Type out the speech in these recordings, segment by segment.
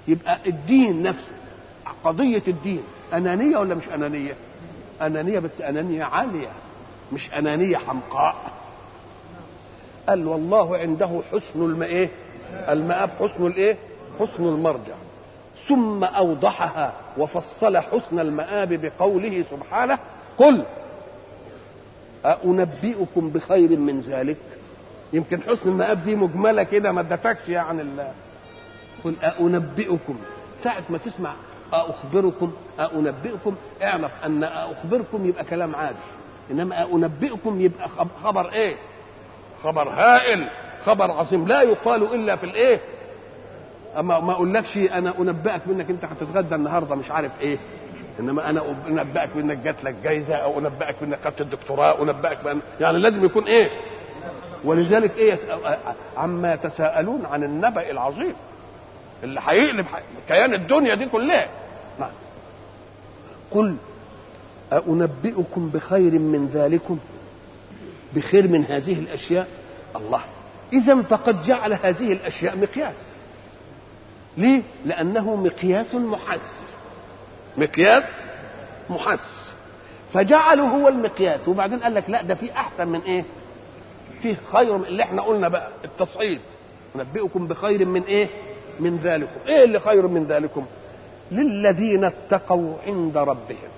يبقى الدين نفسه قضيه الدين انانيه ولا مش انانيه انانيه بس انانيه عاليه مش انانيه حمقاء قال والله عنده حسن الم ايه المآب حسن الايه حسن المرجع ثم اوضحها وفصل حسن المآب بقوله سبحانه قل أنبئكم بخير من ذلك يمكن حسن المآب دي مجملة كده ما ادتكش يعني الله قل أنبئكم ساعة ما تسمع أخبركم أنبئكم اعرف أن أخبركم يبقى كلام عادي إنما أنبئكم يبقى خبر إيه خبر هائل خبر عظيم لا يقال إلا في الإيه أما ما أقولكش أنا أنبئك بأنك أنت هتتغدى النهاردة مش عارف إيه انما انا انبئك بانك جات لك جايزه او انبئك بانك خدت الدكتوراه انبئك بأن يعني لازم يكون ايه ولذلك ايه يسأل عما يتساءلون عن النبأ العظيم اللي هيقلب كيان الدنيا دي كلها نعم قل أنبئكم بخير من ذلكم بخير من هذه الأشياء الله إذا فقد جعل هذه الأشياء مقياس ليه؟ لأنه مقياس محس مقياس محس فجعله هو المقياس وبعدين قال لك لا ده في احسن من ايه فيه خير من اللي احنا قلنا بقى التصعيد نبئكم بخير من ايه من ذلكم ايه اللي خير من ذلكم للذين اتقوا عند ربهم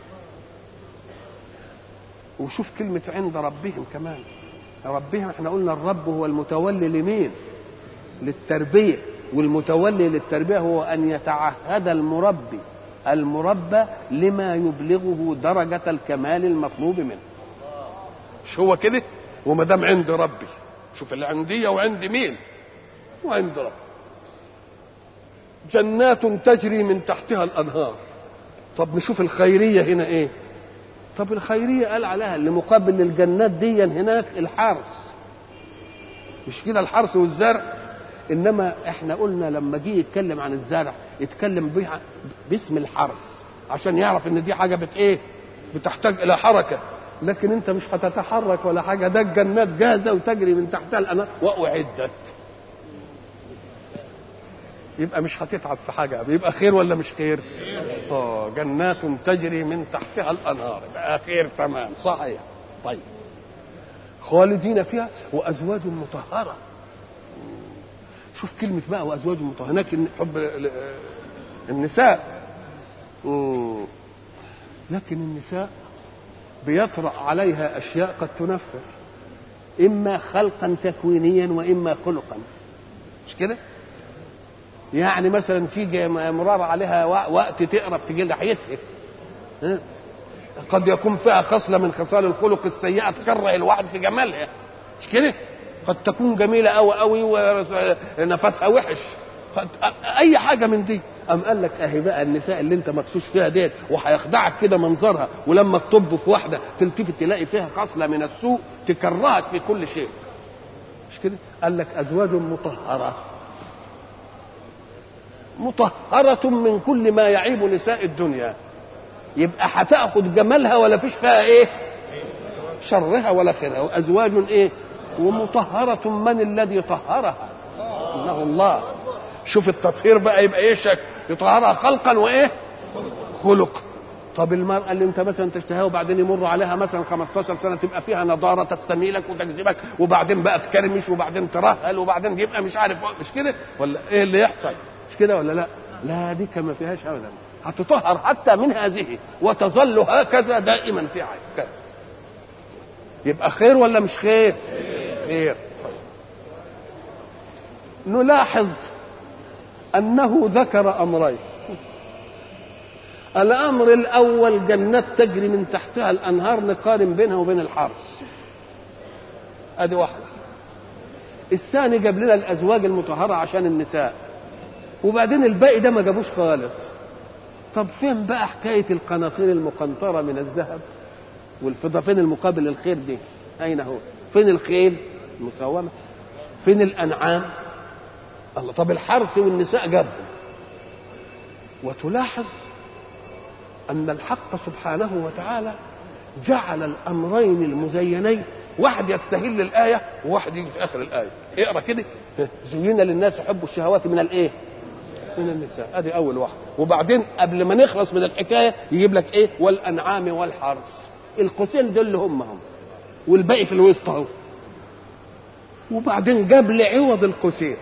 وشوف كلمة عند ربهم كمان ربهم احنا قلنا الرب هو المتولي لمين للتربية والمتولي للتربية هو أن يتعهد المربي المربى لما يبلغه درجة الكمال المطلوب منه مش هو كده وما دام عند ربي شوف اللي عندي وعند مين وعند ربي جنات تجري من تحتها الانهار طب نشوف الخيريه هنا ايه طب الخيريه قال عليها اللي مقابل للجنات دي هناك الحرث مش كده الحرث والزرع انما احنا قلنا لما جه يتكلم عن الزرع يتكلم بها باسم الحرث عشان يعرف ان دي حاجه بت ايه بتحتاج الى حركه لكن انت مش هتتحرك ولا حاجه ده الجنات جاهزه وتجري من تحتها الانهار واعدت يبقى مش هتتعب في حاجه يبقى خير ولا مش خير اه جنات تجري من تحتها الانهار يبقى خير تمام صحيح طيب خالدين فيها وازواج مطهره شوف كلمة بقى وأزواج مطهرة هناك حب النساء لكن النساء بيطرأ عليها أشياء قد تنفر إما خلقا تكوينيا وإما خلقا مش كده؟ يعني مثلا تيجي مرار عليها وقت تقرب تجي لحيتها قد يكون فيها خصلة من خصال الخلق السيئة تكره الواحد في جمالها مش كده؟ قد تكون جميله قوي قوي ونفسها وحش اي حاجه من دي ام قال لك اهي بقى النساء اللي انت مكسوس فيها ديت وهيخدعك كده منظرها ولما تطب في واحده تلتفت تلاقي فيها خصله من السوء تكرهك في كل شيء مش كده قال لك ازواج مطهره مطهرة من كل ما يعيب نساء الدنيا يبقى هتاخد جمالها ولا فيش فيها ايه شرها ولا خيرها وازواج ايه ومطهرة من الذي طهرها انه الله شوف التطهير بقى يبقى ايه شك يطهرها خلقا وايه خلق طب المرأة اللي انت مثلا تشتهيها وبعدين يمر عليها مثلا 15 سنة تبقى فيها نضارة تستميلك وتجذبك وبعدين بقى تكرمش وبعدين ترهل وبعدين يبقى مش عارف مش كده ولا ايه اللي يحصل مش كده ولا لا لا دي كما فيهاش ابدا هتطهر حتى من هذه وتظل هكذا دائما في عين يبقى خير ولا مش خير خير نلاحظ انه ذكر امرين الامر الاول جنات تجري من تحتها الانهار نقارن بينها وبين الحرث ادي واحده الثاني جاب لنا الازواج المطهره عشان النساء وبعدين الباقي ده ما جابوش خالص طب فين بقى حكايه القناطير المقنطره من الذهب والفضه فين المقابل للخير دي اين هو فين الخيل المسومه فين الانعام الله طب الحرث والنساء جابهم وتلاحظ ان الحق سبحانه وتعالى جعل الامرين المزينين واحد يستهل الايه وواحد يجي في اخر الايه اقرا كده زين للناس حب الشهوات من الايه من النساء ادي اول واحده وبعدين قبل ما نخلص من الحكايه يجيب لك ايه والانعام والحرث القوسين دول اللي هم هم والباقي في الوسط اهو وبعدين جاب لي عوض القوسين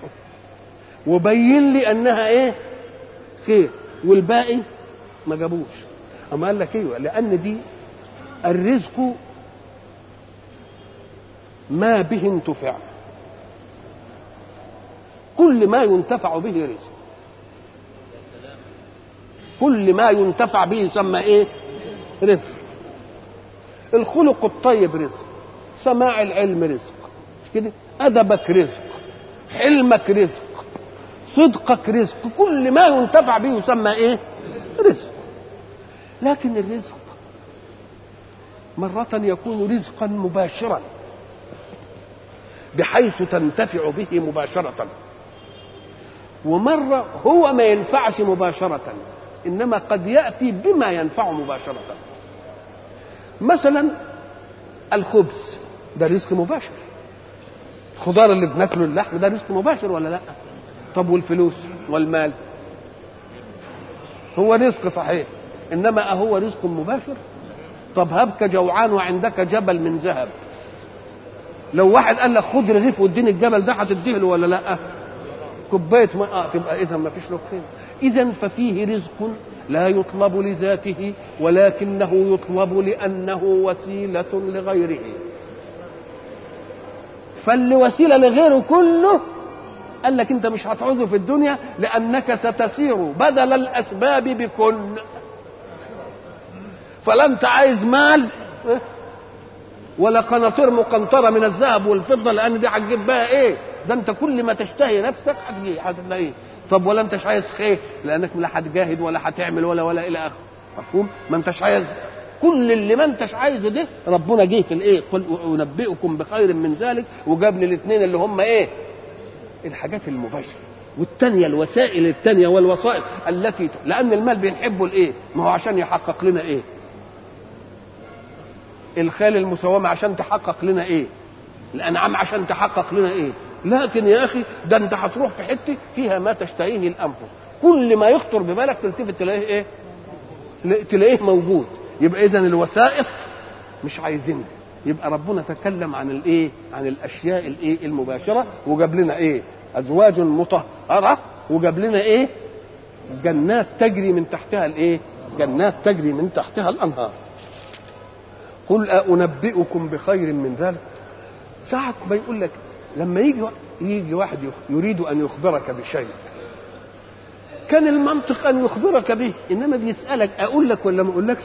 وبين لي انها ايه خير والباقي ما جابوش اما قال لك ايوه لان دي الرزق ما به انتفع كل ما ينتفع به رزق كل ما ينتفع به يسمى ايه رزق الخلق الطيب رزق سماع العلم رزق مش كده ادبك رزق حلمك رزق صدقك رزق كل ما ينتفع به يسمى ايه رزق لكن الرزق مرة يكون رزقا مباشرا بحيث تنتفع به مباشرة ومرة هو ما ينفعش مباشرة إنما قد يأتي بما ينفع مباشرة مثلا الخبز ده رزق مباشر الخضار اللي بناكله اللحم ده رزق مباشر ولا لا طب والفلوس والمال هو رزق صحيح انما اهو رزق مباشر طب هبك جوعان وعندك جبل من ذهب لو واحد قال لك خد رغيف واديني الجبل ده هتديه له ولا لا كوبايه ماء آه تبقى اذا ما فيش له خير اذا ففيه رزق لا يطلب لذاته ولكنه يطلب لانه وسيله لغيره فاللي وسيله لغيره كله قال لك انت مش هتعوزه في الدنيا لانك ستسير بدل الاسباب بكن فلا انت عايز مال ولا قناطير مقنطرة من الذهب والفضة لأن دي هتجيب بها إيه؟ ده أنت كل ما تشتهي نفسك هتجي هتلاقيه طب ولا أنتش عايز خير لأنك لا هتجاهد ولا هتعمل ولا ولا إلى آخره مفهوم؟ ما أنتش عايز كل اللي ما أنتش عايزه ده ربنا جه في الإيه؟ قل أنبئكم بخير من ذلك وجاب لي الاثنين اللي هم إيه؟ الحاجات المباشرة والتانية الوسائل التانية والوسائط التي لأن المال بنحبه الإيه؟ ما هو عشان يحقق لنا إيه؟ الخيل المسومة عشان تحقق لنا ايه الانعام عشان تحقق لنا ايه لكن يا اخي ده انت هتروح في حته فيها ما تشتهيه الانفس كل ما يخطر ببالك تلتفت تلاقيه ايه تلاقيه موجود يبقى اذا الوسائط مش عايزينها يبقى ربنا تكلم عن الايه عن الاشياء الايه المباشره وجاب لنا ايه ازواج مطهره وجاب لنا ايه جنات تجري من تحتها الايه جنات تجري من تحتها الانهار قل أنبئكم بخير من ذلك ساعة ما يقول لك لما يجي يجي واحد يريد أن يخبرك بشيء كان المنطق أن يخبرك به إنما بيسألك أقول لك ولا ما أقولكش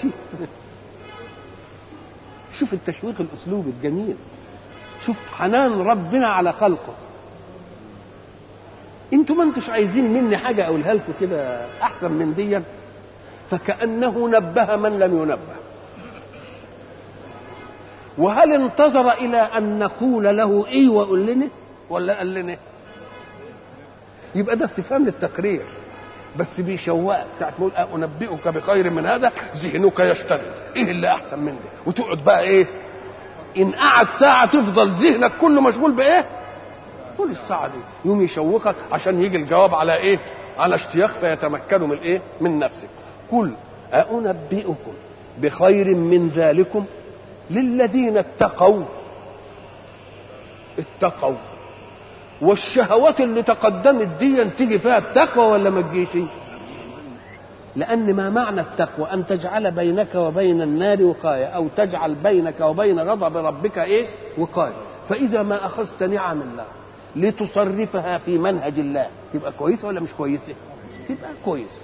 شوف التشويق الأسلوب الجميل شوف حنان ربنا على خلقه انتوا ما انتوش عايزين مني حاجة أقولها لكم كده أحسن من دي فكأنه نبه من لم ينبه وهل انتظر الى ان نقول له ايه وقول لنا ولا قال لنا يبقى ده استفهام للتقرير بس بيشوقك ساعة ما يقول أنبئك بخير من هذا ذهنك يشتغل إيه اللي أحسن من ده وتقعد بقى إيه إن قعد ساعة تفضل ذهنك كله مشغول بإيه طول الساعة دي يوم يشوقك عشان يجي الجواب على إيه على اشتياق فيتمكنوا من إيه من نفسك قل أنبئكم بخير من ذلكم للذين اتقوا اتقوا والشهوات اللي تقدمت دي تيجي فيها التقوى ولا ما تجيش لان ما معنى التقوى ان تجعل بينك وبين النار وقايه او تجعل بينك وبين غضب ربك ايه وقايه فاذا ما اخذت نعم الله لتصرفها في منهج الله تبقى كويسه ولا مش كويسه تبقى كويسه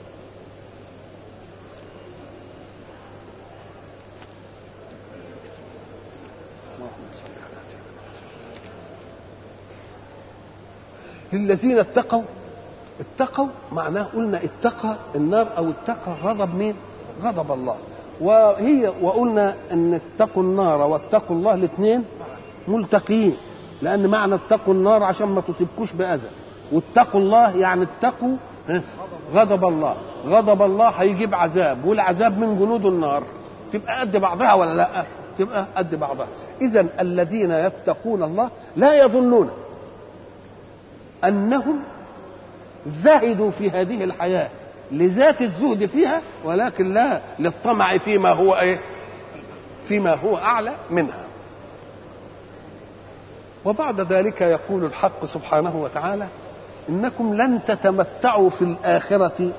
للذين اتقوا اتقوا معناه قلنا اتقى النار او اتقى غضب مين غضب الله وهي وقلنا ان اتقوا النار واتقوا الله الاثنين ملتقيين لان معنى اتقوا النار عشان ما تصيبكوش باذى واتقوا الله يعني اتقوا غضب الله غضب الله هيجيب عذاب والعذاب من جنود النار تبقى قد بعضها ولا لا تبقى قد بعضها اذا الذين يتقون الله لا يظنون انهم زهدوا في هذه الحياة لذات الزهد فيها ولكن لا للطمع فيما هو ايه فيما هو اعلى منها وبعد ذلك يقول الحق سبحانه وتعالى انكم لن تتمتعوا في الاخره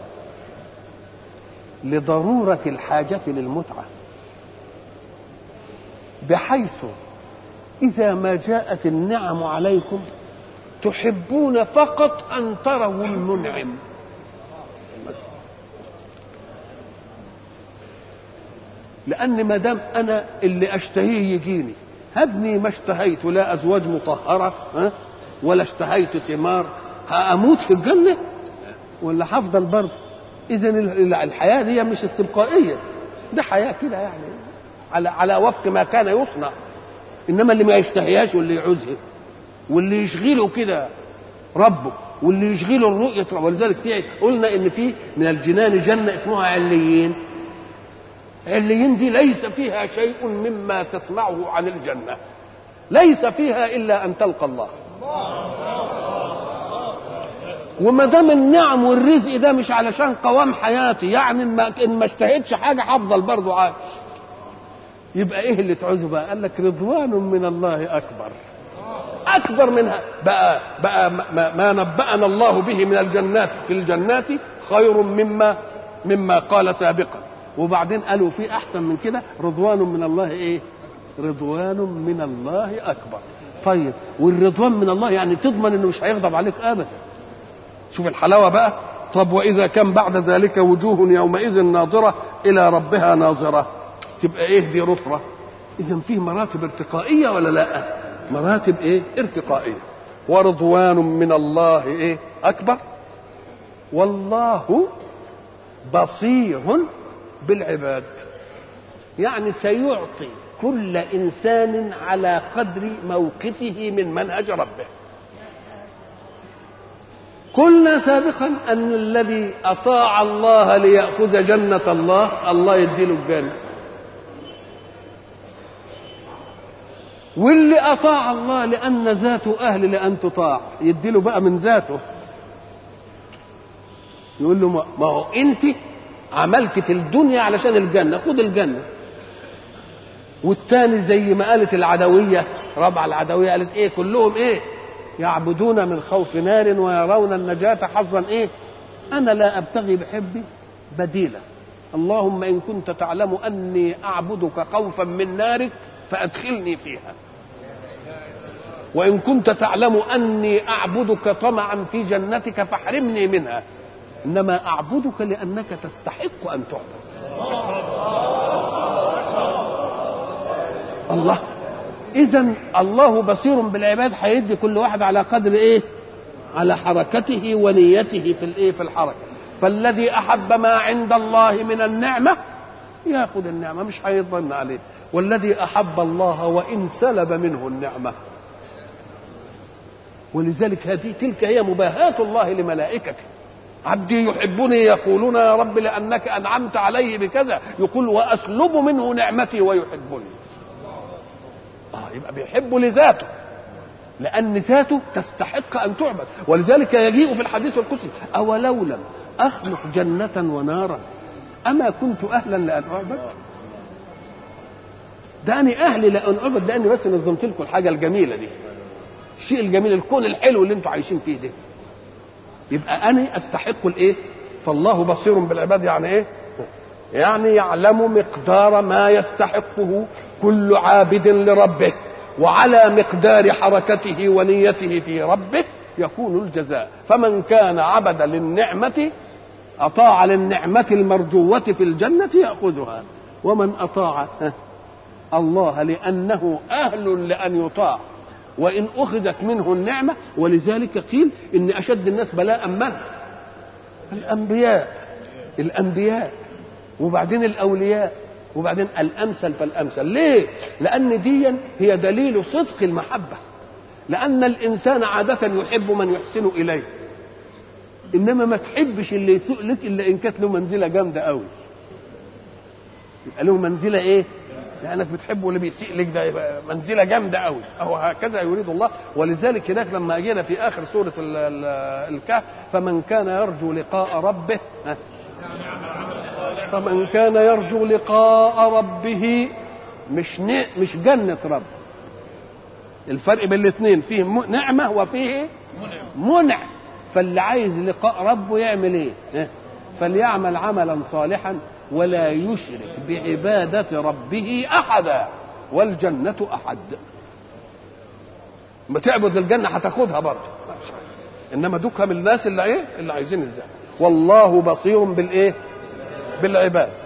لضروره الحاجه للمتعه بحيث اذا ما جاءت النعم عليكم تحبون فقط ان تروا المنعم لان ما دام انا اللي اشتهيه يجيني هبني ما اشتهيت لا ازواج مطهره ها ولا اشتهيت ثمار هموت في الجنه ولا هفضل برضه اذا الحياه دي مش استبقائيه ده حياه كده يعني على على وفق ما كان يصنع انما اللي ما يشتهيهاش واللي يعوزها واللي يشغله كده ربه واللي يشغله الرؤية ولذلك في قلنا ان في من الجنان جنة اسمها عليين عليين دي ليس فيها شيء مما تسمعه عن الجنة ليس فيها إلا أن تلقى الله وما دام النعم والرزق ده مش علشان قوام حياتي يعني ان ما, إن ما اشتهيتش حاجه هفضل برضه عايش يبقى ايه اللي تعوزه بقى قال لك رضوان من الله اكبر اكبر منها بقى بقى ما, ما نبأنا الله به من الجنات في الجنات خير مما مما قال سابقا وبعدين قالوا في احسن من كده رضوان من الله ايه رضوان من الله اكبر طيب والرضوان من الله يعني تضمن انه مش هيغضب عليك ابدا شوف الحلاوه بقى طب واذا كان بعد ذلك وجوه يومئذ ناظره الى ربها ناظره تبقى ايه دي رفره اذا فيه مراتب ارتقائيه ولا لا مراتب ايه ارتقائيه ورضوان من الله ايه اكبر والله بصير بالعباد يعني سيعطي كل انسان على قدر موقفه من منهج ربه قلنا سابقا ان الذي اطاع الله لياخذ جنه الله الله يديله الجنه واللي اطاع الله لان ذاته اهل لان تطاع يديله بقى من ذاته يقول له ما هو انت عملت في الدنيا علشان الجنه خد الجنه والتاني زي ما قالت العدويه ربع العدويه قالت ايه كلهم ايه يعبدون من خوف نار ويرون النجاة حظا ايه انا لا ابتغي بحبي بديلا اللهم ان كنت تعلم اني اعبدك خوفا من نارك فادخلني فيها وان كنت تعلم اني اعبدك طمعا في جنتك فاحرمني منها انما اعبدك لانك تستحق ان تعبد الله اذا الله بصير بالعباد هيدي كل واحد على قدر ايه على حركته ونيته في الايه في الحركه فالذي احب ما عند الله من النعمه ياخذ النعمه مش هيضن عليه والذي احب الله وان سلب منه النعمه ولذلك هذه تلك هي مباهاة الله لملائكته عبدي يحبني يقولون يا رب لأنك أنعمت عليه بكذا يقول وأسلب منه نعمتي ويحبني آه يبقى بيحب لذاته لأن ذاته تستحق أن تعبد ولذلك يجيء في الحديث القدسي أولو لم أخلق جنة ونارا أما كنت أهلا لأن أعبد ده أنا أهلي لأن أعبد لأني بس نظمت لكم الحاجة الجميلة دي الشيء الجميل الكون الحلو اللي انتم عايشين فيه ده يبقى انا استحق الايه فالله بصير بالعباد يعني ايه يعني يعلم مقدار ما يستحقه كل عابد لربه وعلى مقدار حركته ونيته في ربه يكون الجزاء فمن كان عبد للنعمة أطاع للنعمة المرجوة في الجنة يأخذها ومن أطاع الله لأنه أهل لأن يطاع وإن أخذت منه النعمة ولذلك قيل إن أشد الناس بلاء من؟ الأنبياء الأنبياء وبعدين الأولياء وبعدين الأمثل فالأمثل ليه؟ لأن دي هي دليل صدق المحبة لأن الإنسان عادة يحب من يحسن إليه إنما ما تحبش اللي يسوء لك إلا إن كانت له منزلة جامدة قوي يبقى له منزلة إيه؟ لانك بتحبه واللي بيسيء لك ده يبقى منزله جامده قوي او هكذا يريد الله ولذلك هناك لما جينا في اخر سوره ال- ال- الكهف فمن كان يرجو لقاء ربه ها، فمن كان يرجو لقاء ربه مش ن- مش جنه رب الفرق بين الاثنين فيه م- نعمه وفيه منع فاللي عايز لقاء ربه يعمل ايه ها؟ فليعمل عملا صالحا ولا يشرك بعبادة ربه أحدا والجنة أحد ما تعبد الجنة هتاخدها برضه إنما دوكها من الناس اللي إيه اللي عايزين الزهد والله بصير بالإيه بالعباد